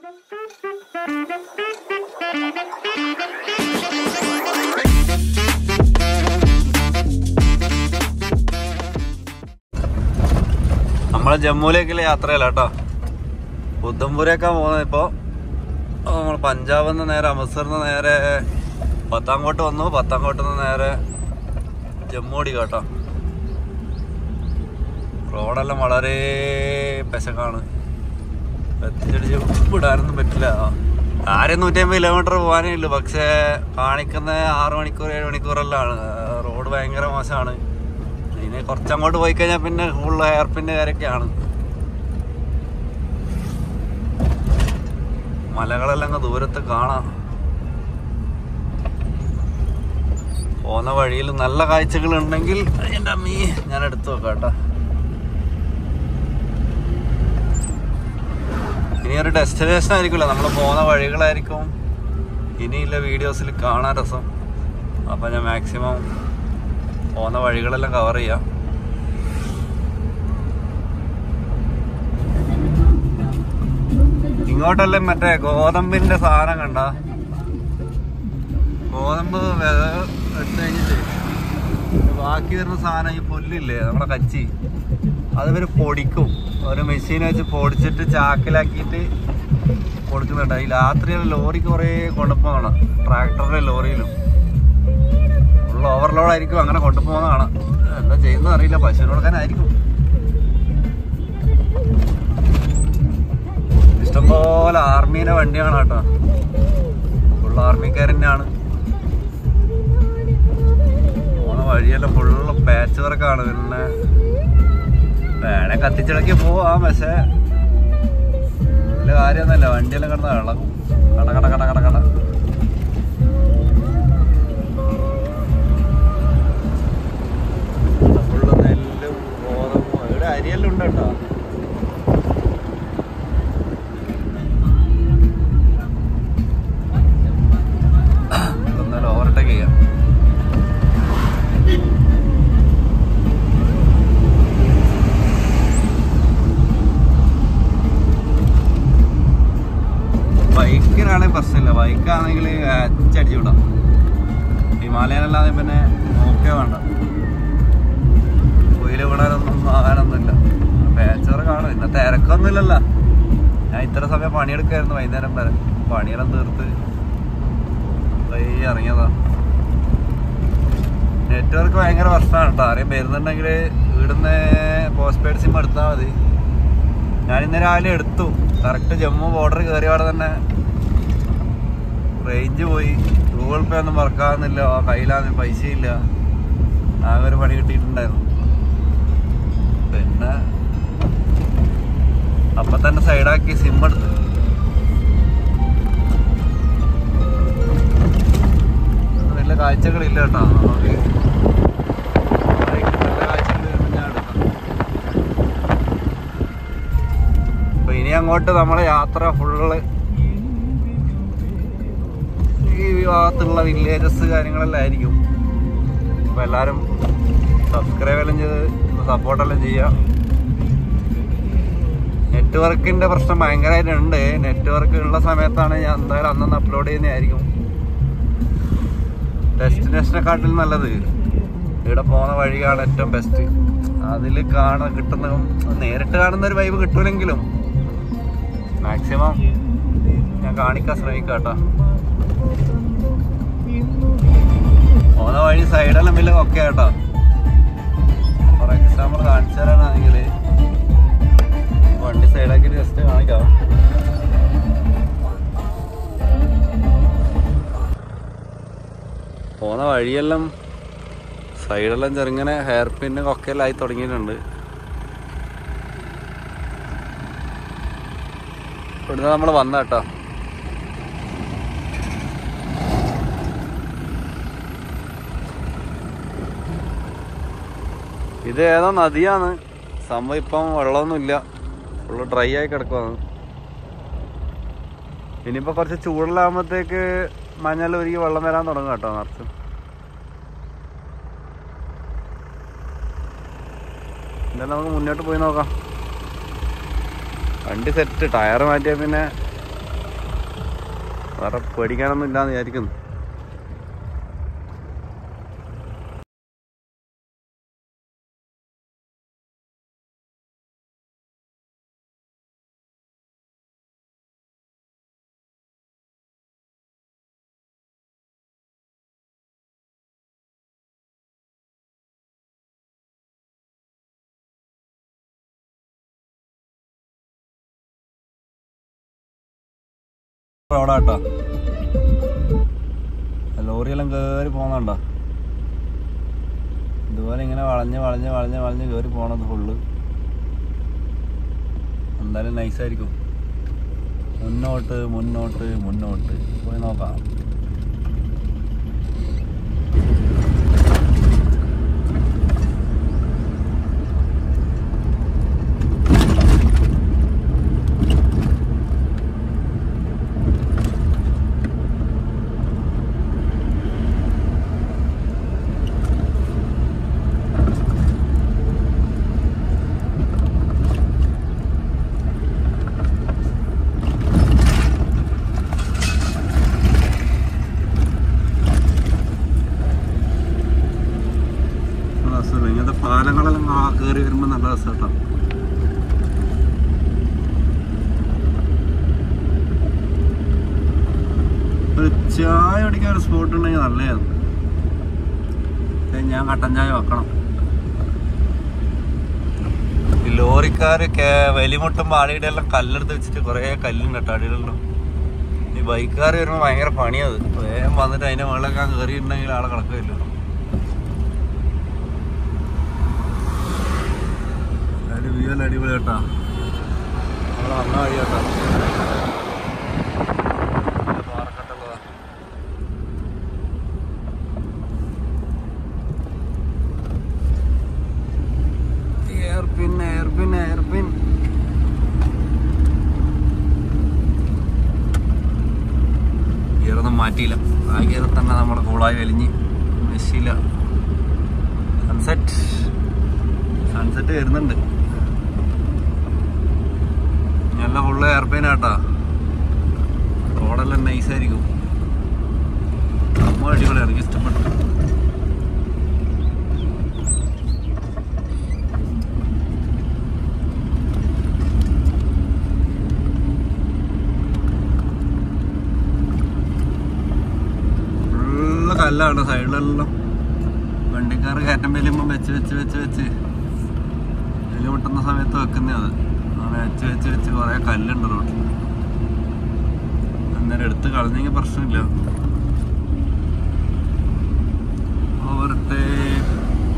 നമ്മളെ ജമ്മുവിലേക്കുള്ള യാത്രയല്ല കേട്ടോ ഉദ്ധംപൂരേക്കാ പോകുന്നത് ഇപ്പോ നമ്മൾ പഞ്ചാബിൽ നിന്ന് നേരെ അമൃത്സറിൽ നിന്ന് നേരെ പത്താംകോട്ട് വന്നു പത്താംകോട്ട് നിന്ന് നേരെ ജമ്മു ഓടി കേട്ടോ റോഡെല്ലാം വളരെ പെശകാണ് എത്തിച്ചടിച്ച് വിടാനൊന്നും പറ്റില്ല ആരും നൂറ്റമ്പത് കിലോമീറ്റർ പോകാനേ ഉള്ളൂ പക്ഷേ കാണിക്കുന്ന ആറ് മണിക്കൂർ ഏഴ് മണിക്കൂറെല്ലാം റോഡ് ഭയങ്കര മോശമാണ് ഇനി കുറച്ചങ്ങോട്ട് പോയി കഴിഞ്ഞാൽ പിന്നെ ഫുൾ ഹെയർപിൻ്റെ കാര്യമൊക്കെയാണ് മലകളെല്ലാം അങ്ങ് ദൂരത്ത് കാണാം പോകുന്ന വഴിയിൽ നല്ല കാഴ്ചകൾ ഉണ്ടെങ്കിൽ എൻ്റെ അമ്മീ ഞാൻ എടുത്തു വെക്കാം കേട്ടോ ഇനി ഒരു ഡെസ്റ്റിനേഷൻ ആയിരിക്കില്ല നമ്മൾ പോകുന്ന വഴികളായിരിക്കും ഇനിയുള്ള വീഡിയോസിൽ കാണാൻ രസം അപ്പം ഞാൻ മാക്സിമം പോകുന്ന വഴികളെല്ലാം കവർ ചെയ്യാം ഇങ്ങോട്ടെല്ലാം മറ്റേ ഗോതമ്പിന്റെ സാധനം കണ്ട ഗോതമ്പ് വെ- എടുത്ത് കഴിഞ്ഞിട്ട് ബാക്കി വരുന്ന സാധനം ഈ പുല്ലില്ലേ നമ്മുടെ കച്ചി അത് ഇവര് പൊടിക്കും ഒരു മെഷീൻ വെച്ച് പൊടിച്ചിട്ട് ചാക്കിലാക്കിയിട്ട് കൊടുക്കുന്നുണ്ട് ഈ രാത്രി ലോറി കുറേ കൊണ്ടുപോകണം ട്രാക്ടറിന്റെ ലോറിയിലും ഫുൾ ഓവർലോഡ് ആയിരിക്കും അങ്ങനെ കൊണ്ടുപോകുന്ന കാണാം എന്താ ചെയ്യുന്നത് അറിയില്ല പശുവിന് കൊടുക്കാനായിരിക്കും ഇഷ്ടംപോലെ ആർമീനെ വണ്ടിയാണ് കേട്ടോ ഫുൾ ആർമിക്കാർ തന്നെയാണ് പോകുന്ന വഴിയെല്ലാം ഫുള്ള് പാച്ച് വർക്കാണ് പിന്നെ വേണേ കത്തിച്ചിളക്കി പോവാം പക്ഷേ വലിയ കാര്യമൊന്നുമില്ല വണ്ടിയെല്ലാം കിടന്ന ഇളകും കട കട കട കട കട ഫുള്ള് നെല്ലും ഗോതമ്പും ഇവിടെ അരിയെല്ലാം ഉണ്ട് കേട്ടോ എന്നാലും ഓവർടേക്ക് ചെയ്യാം ബൈക്കിനാണെങ്കിൽ പ്രശ്നമില്ല ബൈക്കാണെങ്കിൽ അച്ചടിച്ചു വിടാം ഹിമാലയനല്ലാതെ പിന്നെ നോക്കേ വേണ്ട കുയില് വിടാനൊന്നും ആകാനൊന്നുമില്ല പേച്ചറ് കാണും ഇന്ന തിരക്കൊന്നുമില്ലല്ലോ ഞാൻ ഇത്ര സമയം പണിയെടുക്കായിരുന്നു വൈകുന്നേരം വരെ പണിയെല്ലാം തീർത്ത് പയ്യെ ഇറങ്ങിയതാ നെറ്റ്വർക്ക് ഭയങ്കര പ്രശ്നമാണ് കേട്ടോ ആരെയും വരുന്നുണ്ടെങ്കിൽ ഇവിടുന്ന് പോസ്റ്റ് പെയ്ഡ് സിം എടുത്താൽ മതി ഞാൻ ഇന്ന് രാവിലെ എടുത്തു കറക്റ്റ് ജമ്മു ബോർഡർ കയറിയവിടെ തന്നെ റേഞ്ച് പോയി ഗൂഗിൾ പേ ഒന്നും വർക്കാവുന്നില്ല ആ കയ്യിലാന്ന് പൈസ ഇല്ല ആകെ ഒരു പണി കിട്ടിയിട്ടുണ്ടായിരുന്നു പിന്നെ അപ്പൊ തന്നെ സൈഡാക്കി സിം എടുത്തു വലിയ കാഴ്ചകളില്ല കേട്ടോ നമുക്ക് ബൈക്കിൽ നല്ല കാഴ്ചകൾ വരുമ്പോൾ ഞാൻ എടുക്കാം അപ്പൊ ഇനി അങ്ങോട്ട് നമ്മളെ യാത്ര ഫുള്ള് ഈ ഭാഗത്തുള്ള വില്ലേജസ് കാര്യങ്ങളെല്ലാം ആയിരിക്കും അപ്പൊ എല്ലാരും സബ്സ്ക്രൈബ് എല്ലാം ചെയ്ത് സപ്പോർട്ടെല്ലാം ചെയ്യാം നെറ്റ്വർക്കിന്റെ പ്രശ്നം ഭയങ്കരമായിട്ടുണ്ട് നെറ്റ്വർക്ക് ഉള്ള സമയത്താണ് ഞാൻ എന്തായാലും അന്നൊന്ന് അപ്ലോഡ് ചെയ്യുന്നതായിരിക്കും ഡെസ്റ്റിനേഷനെക്കാട്ടിൽ നല്ലത് ഇവിടെ പോകുന്ന വഴിയാണ് ഏറ്റവും ബെസ്റ്റ് അതിൽ കാണ കിട്ടുന്ന നേരിട്ട് കാണുന്ന ഒരു വൈബ് കിട്ടൂലെങ്കിലും മാക്സിമം ഞാൻ കാണിക്കാൻ ശ്രമിക്കാം കേട്ടോ പോകുന്ന വഴി സൈഡെല്ലാം വലിയ ഒക്കെ കേട്ടോ ഫോർ എക്സാമ്പിൾ കാണിച്ചു തരാനാണെങ്കിൽ വണ്ടി സൈഡാക്കി ജസ്റ്റ് കാണിക്കാം പോകുന്ന വഴിയെല്ലാം സൈഡെല്ലാം ചെറുങ്ങനെ ഹെയർ പിന്ന് കൊക്കെല്ലാം ആയി തുടങ്ങിയിട്ടുണ്ട് ഇവിടുന്ന് നമ്മൾ വന്ന കേട്ടോ ഇത് ഏതോ നദിയാണ് സംഭവം ഇപ്പം വെള്ളമൊന്നുമില്ല ഫുള്ള് ഡ്രൈ ആയി കിടക്കുവാണ് ഇനിയിപ്പോ കുറച്ച് ചൂടിലാകുമ്പോഴത്തേക്ക് മഞ്ഞൾ ഒരുക്കി വെള്ളം വരാൻ തുടങ്ങും കേട്ടോ നിറച്ച് എന്തായാലും നമുക്ക് മുന്നോട്ട് പോയി നോക്കാം വണ്ടി സെറ്റ് ടയർ മാറ്റിയാൽ പിന്നെ വേറെ പേടിക്കാനൊന്നും ഇല്ലാന്ന് വിചാരിക്കുന്നു അവിടെ കേട്ടോ ലോറിയെല്ലാം കയറി പോകുന്നുണ്ടോ ഇതുപോലെ ഇങ്ങനെ വളഞ്ഞ് വളഞ്ഞ് വളഞ്ഞ് വളഞ്ഞ് കയറി പോണത് ഫുള്ള് എന്തായാലും നൈസായിരിക്കും മുന്നോട്ട് മുന്നോട്ട് മുന്നോട്ട് പോയി നോക്കാം രസമല്ല ഇങ്ങനത്തെ പാലങ്ങളെല്ലാം കയറി വരുമ്പോൾ നല്ല രസം കേട്ടോ ഒരു ചായ കുടിക്കാൻ ഒരു സ്പോട്ട് ഉണ്ടെങ്കിൽ നല്ലതാണ് ഞാൻ കട്ടൻ ചായ വെക്കണം ഈ ലോറിക്കാര് വലിമുട്ടും പാടിയുടെ എല്ലാം കല്ലെടുത്ത് വെച്ചിട്ട് കുറേ കല്ലും കെട്ടാടിയിടല്ലോ ഈ ബൈക്കുകാർ വരുമ്പോൾ ഭയങ്കര പണിയത് വേഗം വന്നിട്ട് അതിന്റെ മുകളിലൊക്കെ കയറിയിട്ടുണ്ടെങ്കിൽ ആളെ കിടക്കില്ല അതിന്റെ വ്യൂ എല്ലാം അടിപൊളി കേട്ടാ നമ്മള് വന്ന വഴി കേട്ടാ ഇത് പാറക്കെട്ടുള്ളതാ. എയർപിൻ എയർപിൻ എയർപിൻ ഗിയറൊന്നും മാറ്റിയില്ല ആ ഗിയറിൽ തന്നെ നമ്മൾ കൂളായി വലിഞ്ഞ് മെസ്സിയില്ല സൺസെറ്റ് സൺസെറ്റ് വരുന്നുണ്ട് നല്ല ഫുള്ള് എയർപ്ലെയിൻ ആട്ടാ റോഡെല്ലാം നൈസായിരിക്കും അമ്മ അടിപൊളിയാണ് എനിക്ക് ഇഷ്ടപ്പെട്ടു ഫുള്ള് കല്ലാണ് സൈഡിലെല്ലാം വണ്ടിക്കാർ കയറ്റം വലിയുമ്പം വെച്ച് വെച്ച് വെച്ച് വെച്ച് വലിയ പൊട്ടുന്ന സമയത്ത് വെക്കുന്നേ അത് അങ്ങനെ വെച്ച് വെച്ച് വെച്ച് കുറേ കല്ലുണ്ട് റോട്ടിൽ അന്നേരം എടുത്ത് കളഞ്ഞെങ്കിൽ പ്രശ്നമില്ല ഓവർടേക്ക്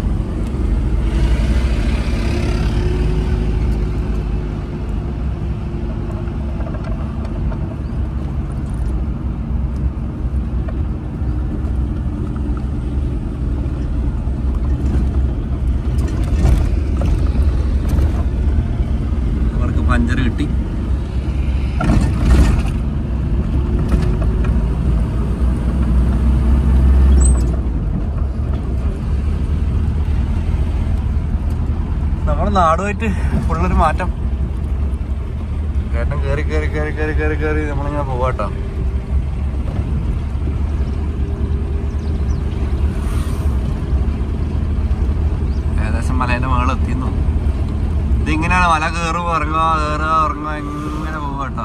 അവർക്ക് പഞ്ചർ കിട്ടി നമ്മുടെ നാടുമായിട്ട് ഫുള്ളൊരു മാറ്റം കയറ്റം കയറി കയറി കയറി കയറി കയറി കയറി നമ്മളിങ്ങനെ പോവാട്ടോ ഏകദേശം മലേന്റെ മുകളിൽ എത്തിയെന്നു ഇതിങ്ങനെയാണ് മല കയറുക ഇറങ്ങുക കയറുക ഇറങ്ങുക എങ്ങനെ പോവാട്ടോ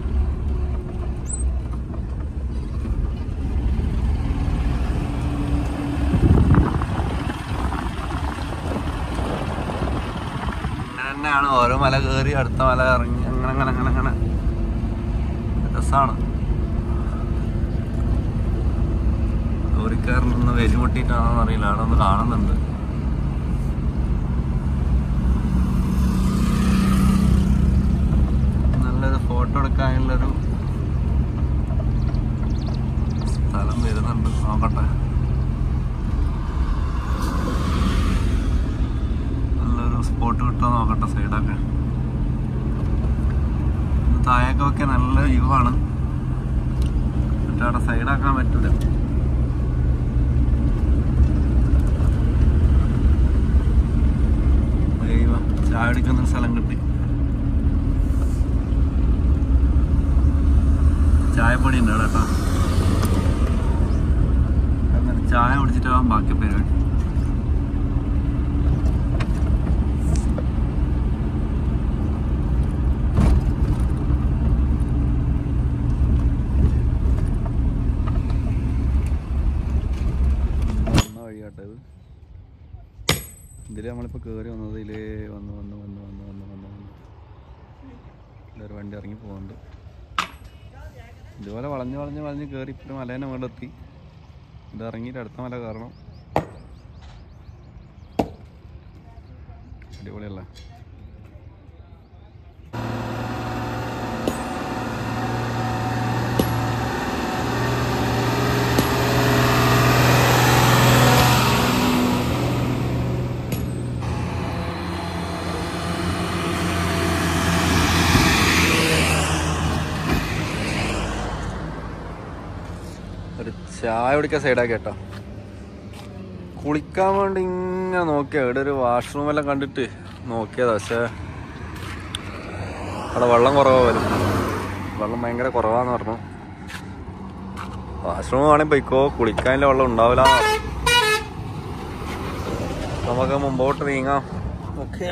ഇങ്ങനെ തന്നെയാണ് ഓരോ മല കയറി അടുത്ത മല ഇറങ്ങി അങ്ങനെ അങ്ങനെ അങ്ങനെ അങ്ങനെ രസമാണ് ലോറിക്കാരനൊന്ന് വെലിമുട്ടിട്ടാണോന്ന് അറിയില്ല അവിടെ ഒന്ന് കാണുന്നുണ്ട് നല്ലൊരു ഫോട്ടോ എടുക്കാനുള്ളൊരു സ്ഥലം വരുന്നുണ്ട് നോക്കട്ടെ നല്ലൊരു സ്പോട്ട് കിട്ടുമോ നോക്കട്ടെ സൈഡൊക്കെ താഴേക്കൊക്കെ നല്ല വ്യൂ ആണ് എന്നിട്ട് അവിടെ സൈഡാക്കാൻ പറ്റൂല ദൈവം ചായ കുടിക്കുന്ന ഒരു സ്ഥലം കിട്ടി ചായപ്പൊടി പണി ഉണ്ട് അവിടെ കേട്ടോ അങ്ങനെ ചായ കുടിച്ചിട്ട് ആവാം ബാക്കി പരിപാടി വന്ന വഴിയാട്ടോ ഇത് ഇതിൽ നമ്മളിപ്പോൾ കയറി വന്നത് ഇതിലേ വന്ന് വന്ന് വന്ന് വന്ന് വന്ന് വന്ന് വന്ന് ഇതൊരു വണ്ടി ഇറങ്ങി പോകുന്നുണ്ട് ഇതുപോലെ വളഞ്ഞ് വളഞ്ഞ് വളഞ്ഞ് കയറി ഇപ്പോൾ മലേനെ മുകളിലെത്തി ഇത് ഇറങ്ങിയിട്ട് അടുത്ത മല കയറണം അടിപൊളിയല്ല ഒരു ചായ കുടിക്കാൻ സൈഡാക്കി കേട്ടോ കുളിക്കാൻ വേണ്ടി ഇങ്ങനെ നോക്കിയാ ഇവിടെ ഒരു വാഷ്റൂം എല്ലാം കണ്ടിട്ട് നോക്കിയതാ പക്ഷേ അവിടെ വെള്ളം കുറവാ വരും വെള്ളം ഭയങ്കര കുറവാന്ന് പറഞ്ഞു വാഷ്റൂം വേണമെങ്കിൽ പോയിക്കോ കുളിക്കാനുള്ള വെള്ളം ഉണ്ടാവില്ല നമുക്ക് മുമ്പോട്ട് നീങ്ങാം ഓക്കെ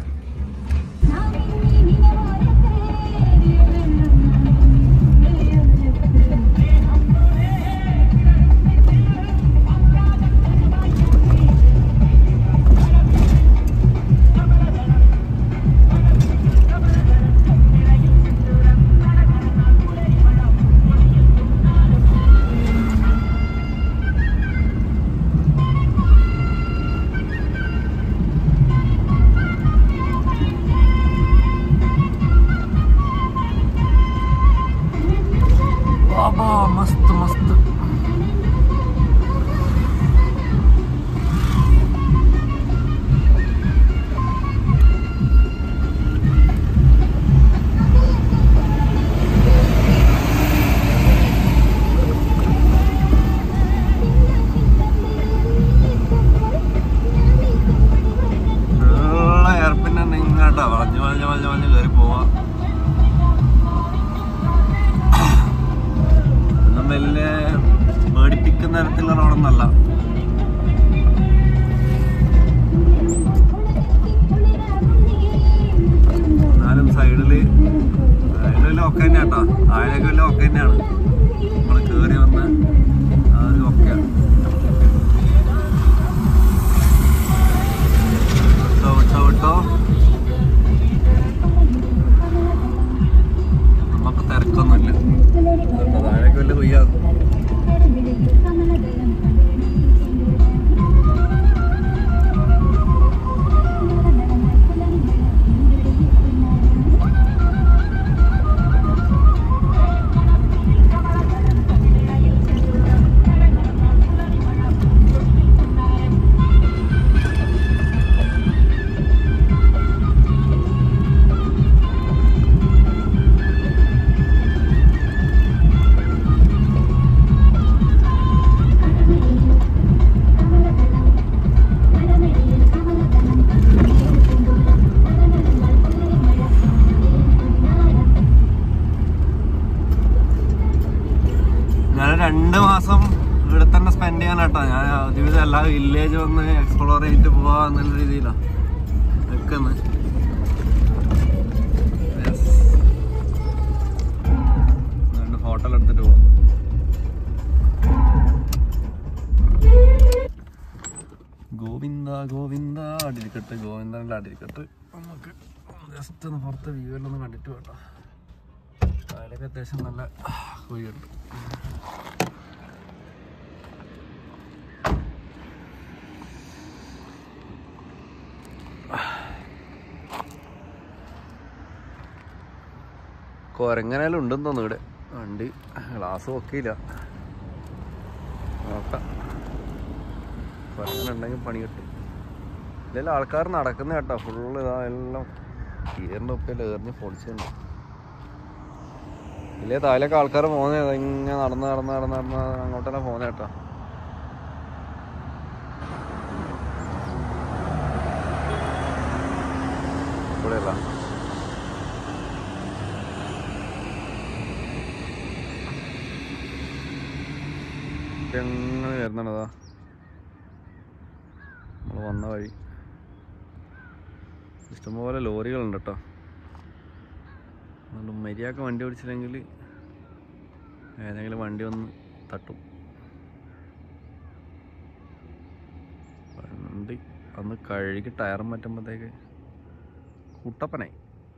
बाबा मस्त मस्त എയർപിന്നെ ഇങ്ങോട്ടാ വളഞ്ഞ് വളഞ്ഞ് വളഞ്ഞ് വളഞ്ഞ് കയറി പോവാ ഒന്നും വലിയ പേടിപ്പിക്കുന്ന തരത്തിലുള്ള റോഡൊന്നല്ല എന്നാലും സൈഡില് സൈഡിൽ ഒക്കെ തന്നെ കേട്ടോ താഴേക്ക് വല്ല ഒക്കെ തന്നെയാണ് നമ്മൾ കയറി വന്ന് അത് ഒക്കെയാണ് വിട്ടോ വിട്ടോ വിട്ടോ നമുക്ക് തിരക്കൊന്നുമില്ല കേട്ടോ, താഴേക്ക് വല്ല കൊയ്യാ ഞാൻ രണ്ട് മാസം ഇവിടെ തന്നെ സ്പെൻഡ് ചെയ്യാനാട്ടോ ഞാൻ ഒരുവിധം എല്ലാ വില്ലേജ് വന്ന് എക്സ്പ്ലോർ ചെയ്തിട്ട് പോവാ എന്നുള്ള രീതിയിലാണ് നിൽക്കുന്നത് രണ്ട് ഹോട്ടൽ എടുത്തിട്ട് പോവാം ഗോവിന്ദ ഗോവിന്ദ അടിരിക്കട്ട് ഗോവിന്ദൻ്റെ അടിരിക്കട്ട് നമുക്ക് ജസ്റ്റ് ഒന്ന് പുറത്ത് വ്യൂ എല്ലാം ഒന്ന് കണ്ടിട്ട് കേട്ടോ അതിലൊക്കെ അത്യാവശ്യം നല്ല കുഴിയുണ്ട് കുരങ്ങനെല്ലാം ഉണ്ടെന്ന് തോന്നുന്നു ഇവിടെ വണ്ടി ഗ്ലാസ് നോക്കിയില്ല നോക്കാം കുരങ്ങനുണ്ടെങ്കിൽ പണി കിട്ടും ഇതിൽ ആൾക്കാർ നടക്കുന്ന കേട്ടോ ഫുള്ള് ഇതാ എല്ലാം കീറിൻ്റെ ഒപ്പം എറിഞ്ഞ് പൊളിച്ചുണ്ട് ഇല്ലേ താഴേക്ക് ആൾക്കാർ പോകുന്നത് ഇങ്ങനെ നടന്ന് നടന്ന് നടന്ന് നടന്ന് അങ്ങോട്ടെല്ലാം പോകുന്ന കേട്ടോ ഇവിടെയല്ല കയറി അങ്ങനെ വരുന്നതാ നമ്മൾ വന്ന വഴി ഇഷ്ടംപോലെ ലോറികളുണ്ട് കേട്ടോ അതുകൊണ്ട് മര്യാദക്ക് വണ്ടി ഓടിച്ചില്ലെങ്കിൽ ഏതെങ്കിലും വണ്ടി ഒന്ന് തട്ടും വണ്ടി അന്ന് കഴുകി ടയറും പറ്റുമ്പോഴത്തേക്ക് കുട്ടപ്പനായി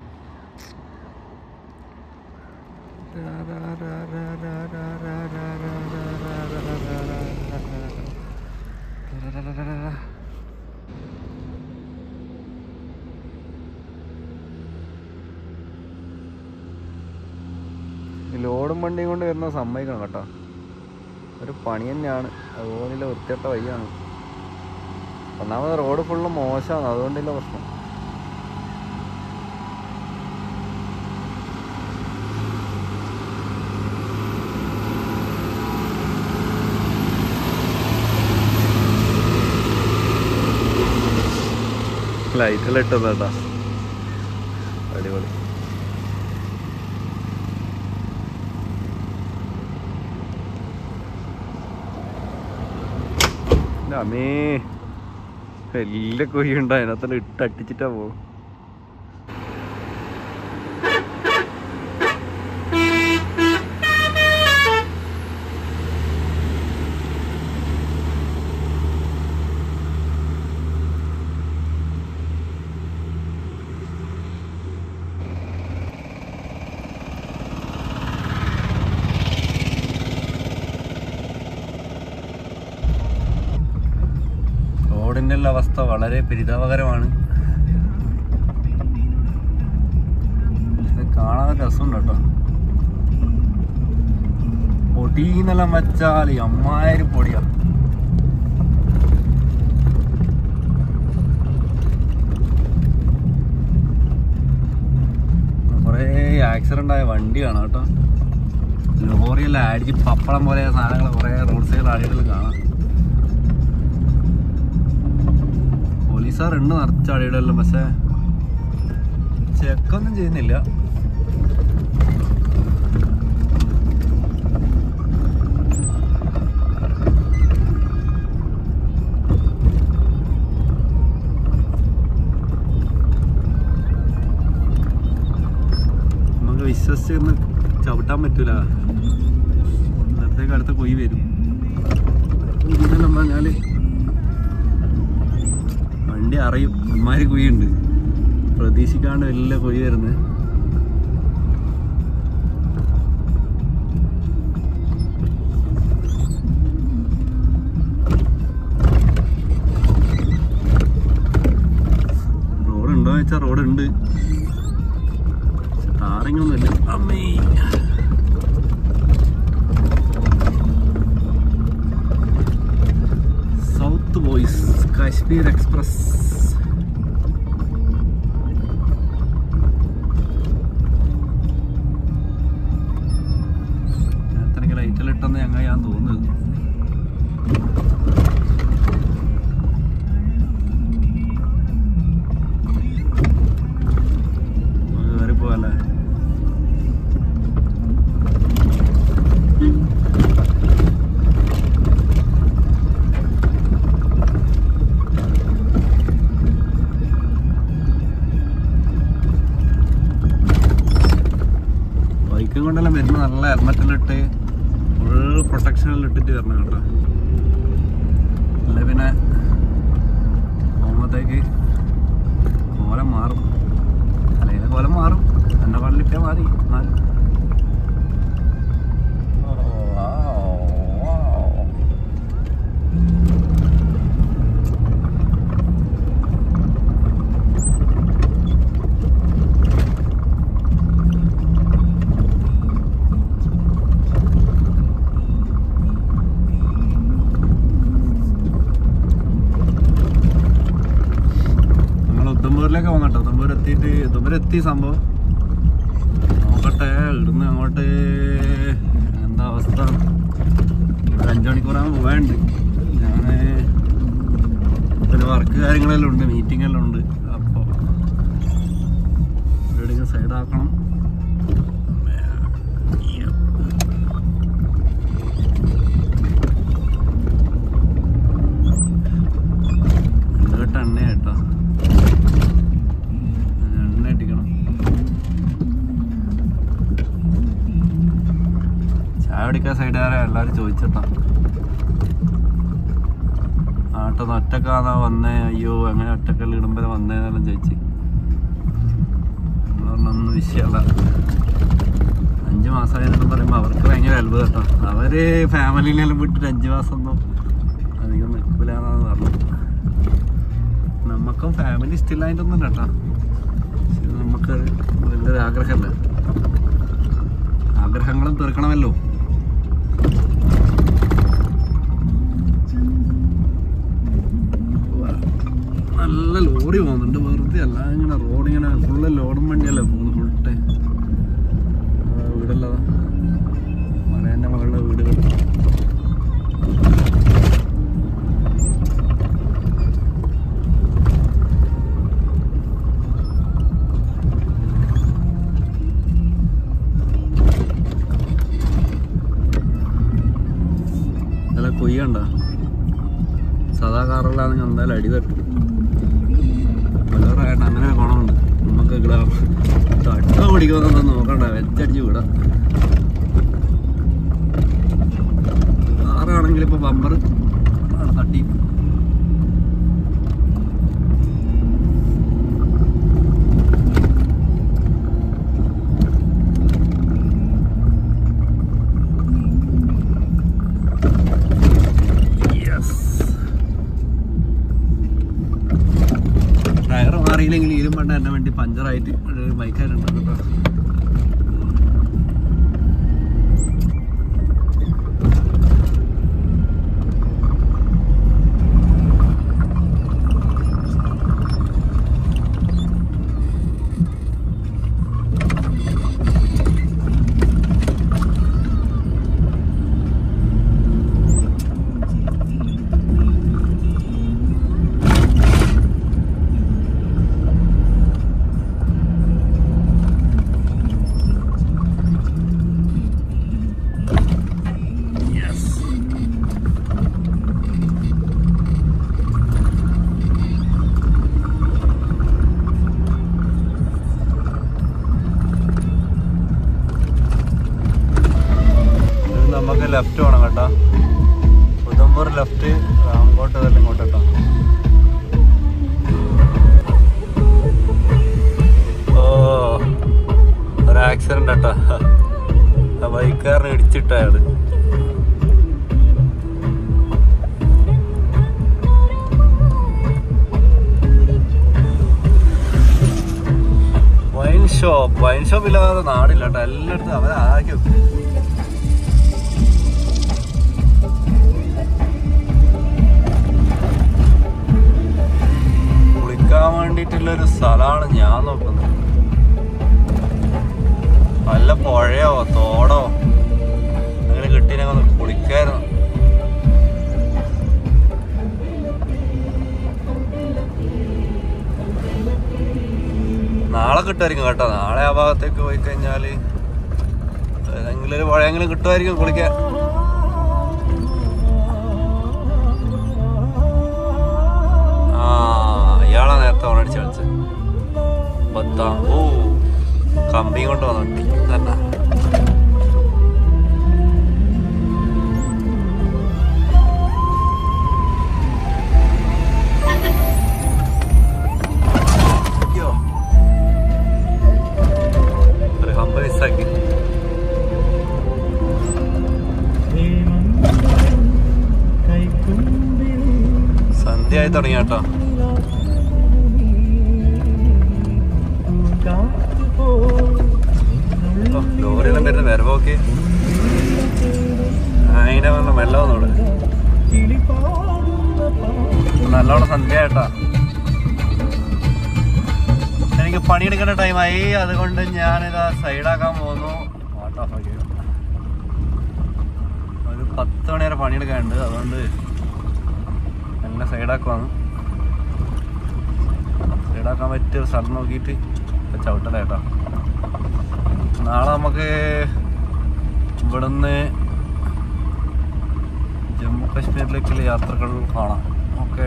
ഈ ലോഡും വണ്ടിയും കൊണ്ട് വരുന്ന സമ്മതിക്കണം കേട്ടോ ഒരു പണി തന്നെയാണ് അതുപോലില്ല വൃത്തിയട്ട വയ്യാണ് ഒന്നാമത് റോഡ് ഫുള്ള് മോശമാണ് അതുകൊണ്ടില്ല പ്രശ്നം ലൈറ്റെല്ലാം ഇട്ടത് കേട്ടാ അടിപൊളി എൻ്റെ അമ്മേ വലിയ കുഴിയുണ്ട് അതിനകത്തെല്ലാം ഇട്ട് അട്ടിച്ചിട്ടാ പോകും റോഡിൻ്റെ ഉള്ള അവസ്ഥ വളരെ പരിതാപകരമാണ് ഇത് കാണാൻ രസമുണ്ട് കേട്ടോ പൊടിന്നെല്ലാം വെച്ചാൽ അമ്മായിരം പൊടിയാ കുറേ ആക്സിഡന്റ് ആയ വണ്ടിയാണ് കേട്ടോ ലോറിയെല്ലാം അടിച്ച് പപ്പടം പോലെ സാധനങ്ങൾ കുറേ റോഡ് സൈഡിൽ ആടികളിൽ കാണാം പോലീസുകാരുണ്ട് നിറച്ച അടിയിടെല്ലാം പക്ഷെ ചെക്കൊന്നും ചെയ്യുന്നില്ല നമുക്ക് വിശ്വസിച്ച് ഒന്ന് ചവിട്ടാൻ പറ്റൂല നേരത്തേക്ക് അടുത്ത കൊയ് വരും ഇതെല്ലാം പറഞ്ഞാല് വണ്ടി അറിയും അമ്മാരി കുഴിയുണ്ട് പ്രതീക്ഷിക്കാണ്ട് വലിയ കുഴി വരുന്നത് റോഡ് ഉണ്ടോ വെച്ചാൽ റോഡ് ഉണ്ട് ടാറിങ് ഒന്നുമില്ല അമ്മേ സൗത്ത് ബോയ്സ് കാശ്മീർ എക്സ്പ്രസ് നേരത്തെ ലൈറ്റെല്ലാം ഇട്ടെന്ന് ഞങ്ങൾ ഞാൻ തോന്നുന്നത് നമുക്ക് കയറി പോവല്ലേ ബൈക്കും കൊണ്ടെല്ലാം വരുന്ന നല്ല ഹെൽമെറ്റെല്ലാം ഇട്ട് ഫുൾ പ്രൊട്ടക്ഷനെല്ലാം ഇട്ടിട്ട് വരണം കേട്ടോ അല്ലെ പിന്നെ പോകുമ്പോഴത്തേക്ക് കോലം മാറും അല്ലെങ്കിൽ കോലം മാറും എന്നെ പള്ളിക്കാൻ മാറി എന്നാലും ഓ, wow, wow. നമ്മൾ ഉദ്ധംപൂരിലേക്ക് പോകാം കേട്ടോ ഉദ്ധംപൂർ എത്തിയിട്ട് ഉദ്ധംപൂർ എത്തി സംഭവം നോക്കട്ടെ ഇവിടുന്ന് അങ്ങോട്ട് എന്താ അവസ്ഥ ഒരു അഞ്ചു മണിക്കൂറാകുമ്പോൾ പോകാനുണ്ട് ഞാൻ പിന്നെ വർക്ക് കാര്യങ്ങളെല്ലാം ഉണ്ട് മീറ്റിംഗ് എല്ലാം ഉണ്ട് അപ്പോൾ എവിടെയെങ്കിലും സൈഡാക്കണം ചായ കുടിക്കാൻ സൈഡുകാരെ എല്ലാവരും ചോദിച്ചിട്ടാ ആട്ടൊന്ന് ഒറ്റക്കാന്നാ വന്നേ അയ്യോ എങ്ങനെ ഒറ്റക്കല്ല ഇടുമ്പോൾ വന്നേന്നെല്ലാം ചോദിച്ച് നമ്മള് പറഞ്ഞു, ഒന്നും വിഷയമല്ല അഞ്ച് മാസമായെന്ന് പറയുമ്പോൾ അവർക്ക് ഭയങ്കര അത്ഭുതം കേട്ടോ അവര് ഫാമിലിയിലെല്ലാം വിട്ടിട്ട് അഞ്ച് മാസം ഒന്നും അധികം നിൽക്കില്ലാന്നാണ് പറഞ്ഞത് നമുക്കും ഫാമിലി ഇഷ്ടമില്ലായിട്ടൊന്നും കേട്ടോ പക്ഷെ നമുക്ക് വലിയൊരു ആഗ്രഹമല്ല ആഗ്രഹങ്ങളും തീർക്കണമല്ലോ നല്ല ലോറി പോകുന്നുണ്ട് വെറുതെ അല്ല ഇങ്ങനെ റോഡ് ഇങ്ങനെ ഫുള്ള് ലോഡും വണ്ടിയല്ലേ പോകുന്നു ഫുൾ ടൈം വീടല്ലതാ മലേൻ്റെ മുകളിലെ വീടുകൾ നല്ല കൊയ്യണ്ട സാധാ കാറിലാണെങ്കിൽ എന്തായാലും അടി തട്ടും വേറായിട്ട് അങ്ങനെ ഒരു ഗുണമുണ്ട് നമുക്ക് ഇവിടെ തട്ട പിടിക്കുമെന്നൊന്നും നോക്കണ്ട വെച്ചടിച്ച് വിടാം കാറാണെങ്കിൽ ഇപ്പൊ ബമ്പർ തട്ടി യെസ് ടയർ മാറിയില്ലെങ്കിൽ ഈരും പണ്ട് എന്നെ വേണ്ടി പഞ്ചറായിട്ട് ഒരു ബൈക്കാരുണ്ട് കേട്ടോ യെസ് നമുക്ക് ലെഫ്റ്റ് വേണം കേട്ടോ ഉദംപൂർ ലെഫ്റ്റ് രാംകോട്ട് ഇതെല്ലാം ഇങ്ങോട്ട് കേട്ടോ ഓ ഒരു ആക്സിഡന്റ് കേട്ടോ ആ ബൈക്കാരനെ ഇടിച്ചിട്ട അയാള് വൈൻ ഷോപ്പ് വൈൻ ഷോപ്പ് ഇല്ലാതെ നാടില്ല കേട്ടോ എല്ലായിടത്തും അവരെ ആക്കി വെക്കും കുളിക്കാൻ വേണ്ടിയിട്ടുള്ളൊരു സ്ഥലമാണ് ഞാൻ നോക്കുന്നത് നല്ല പുഴയോ തോടോ അങ്ങനെ കിട്ടിയെങ്കിൽ ഒന്ന് കുളിക്കായിരുന്നു നാളെ കിട്ടുമായിരിക്കും കേട്ടോ നാളെ ആ ഭാഗത്തേക്ക് പോയി കഴിഞ്ഞാല് ഏതെങ്കിലും ഒരു പുഴയെങ്കിലും കിട്ടുമായിരിക്കും കുളിക്കാൻ ആ ഇയാളാ നേരത്തെ ഓണടിച്ച് കളിച്ചത് പത്താം ഓ കമ്പി കൊണ്ട് വന്നു തന്നെ അയ്യോ ഒരു ഹമ്പ മിസ്സാക്കി സന്ധ്യ ആയി തുടങ്ങി കേട്ടോ ഓ, ലോറിയെല്ലാം വരുന്ന വരവോക്കെ അതിനെ വന്ന വെള്ളം ഒന്നുകൂടെ നല്ലോണം സന്ധ്യ കേട്ടാ എനിക്ക് പണിയെടുക്കേണ്ട ടൈമായി അതുകൊണ്ട് ഞാനിതാ സൈഡാക്കാൻ പോകുന്നു ഓട്ടോ ഓഫ് ആക്കി ഒരു പത്ത് മണി വരെ പണിയെടുക്കാനുണ്ട് അതുകൊണ്ട് എന്നെ സൈഡാക്കുവാണ് സൈഡാക്കാൻ പറ്റിയ ഒരു സ്ഥലം നോക്കിയിട്ട് ഇപ്പൊ ചവിട്ടല കേട്ടോ നാളെ നമുക്ക് ഇവിടുന്ന് ജമ്മു കാശ്മീരിലേക്കുള്ള യാത്രകൾ കാണാം okay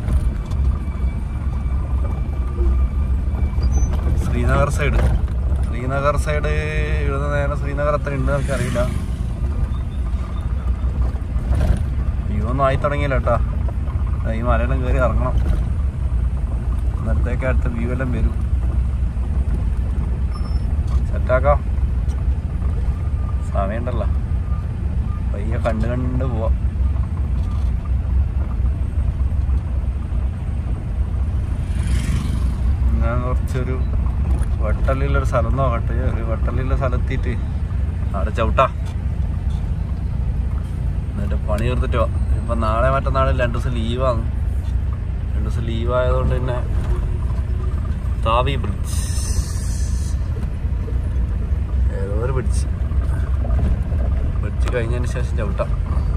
Srinagar side Srinagar side ഇവിടുന്ന് നേരെ ശ്രീനഗർ എത്ര ഉണ്ട് നമുക്ക് അറിയില്ല വ്യൂ ഒന്നും ആയി തുടങ്ങിയില്ല കേട്ടാ ഈ മലയെല്ലാം കയറി ഇറങ്ങണം അന്നേരത്തേക്ക് അടുത്ത വ്യൂ എല്ലാം വരും സെറ്റാക്കാം സമയമുണ്ടല്ലോ പയ്യെ കണ്ട് കണ്ട് പോവാം ഞാൻ കുറച്ചൊരു വട്ടലിലൊരു സ്ഥലം നോക്കട്ടെ ഒരു വട്ടലിലുള്ള സ്ഥലത്തിട്ട് അവിടെ ചവിട്ടാ എന്നിട്ട് പണി തീർത്തിട്ട് പോവാം ഇപ്പൊ നാളെ മറ്റന്നാൾ രണ്ടു ദിവസം ലീവാണ് രണ്ടു ദിവസം ലീവ് ആയതുകൊണ്ട് തന്നെ താവി ബ്രിഡ്ജ് ഏതോ ഒരു ബ്രിഡ്ജ് ബ്രിഡ്ജ് കഴിഞ്ഞതിന് ശേഷം ചവിട്ടാം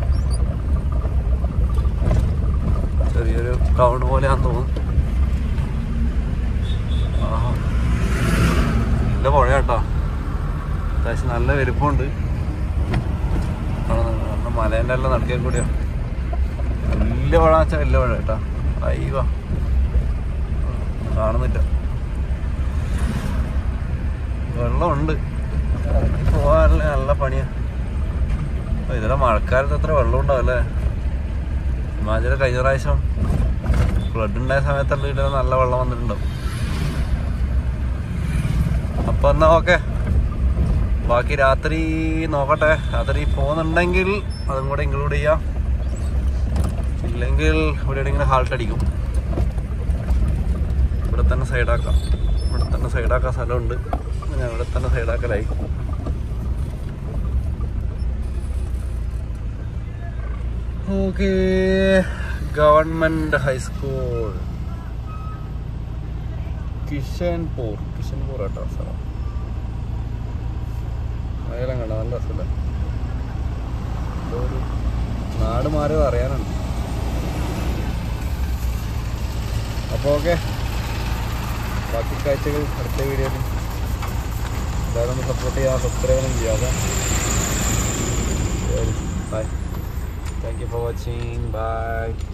ചെറിയൊരു ടൗൺ പോലെയാന്ന് തോന്നുന്നു ആഹാ. നല്ല പുഴ കേട്ടോ അത്യാവശ്യം നല്ല വലുപ്പമുണ്ട് കാരണം മലേൻ്റെ എല്ലാം നടക്കേ കൂടിയാ വലിയ പുഴ വെച്ചാൽ വലിയ പുഴ കേട്ടോ അയ്യോ കാണുന്നില്ല വെള്ളമുണ്ട് പോകാനല്ലേ നല്ല പണിയാ അപ്പൊ ഇതിലെ മഴക്കാലത്ത് എത്ര വെള്ളം ഉണ്ടാവും അല്ലേ ഹിമാചൽ കഴിഞ്ഞ പ്രാവശ്യം ഫ്ലഡ് ഉണ്ടായ സമയത്തെല്ലാം ഇവിടെ നല്ല വെള്ളം വന്നിട്ടുണ്ടാവും അപ്പൊ എന്നാ ഓക്കെ ബാക്കി രാത്രി നോക്കട്ടെ രാത്രി പോകുന്നുണ്ടെങ്കിൽ അതും കൂടെ ഇൻക്ലൂഡ് ചെയ്യാം ഇല്ലെങ്കിൽ ഇവിടെ ഇങ്ങനെ ഹാൾട്ട് അടിക്കും ഇവിടെ തന്നെ സൈഡാക്കാം ഇവിടെ തന്നെ സൈഡാക്കാൻ സ്ഥലമുണ്ട് ഞാൻ ഇവിടെ തന്നെ സൈഡാക്കലായി okay government high school Kishanpur Kishanpur കേട്ടോ സ്ഥലം അതെല്ലാം കണ്ട നല്ല സ്ഥലം എന്തോ ഒരു നാട് മാറിയത് അറിയാനുണ്ട് അപ്പോൾ ഓക്കെ ബാക്കി കാഴ്ചകൾ അടുത്ത വീഡിയോയിൽ എല്ലാവരും ഒന്ന് സപ്പോർട്ട് ചെയ്യാൻ സബ്സ്ക്രൈബും ചെയ്യാതെ ശരി bye thank you for watching by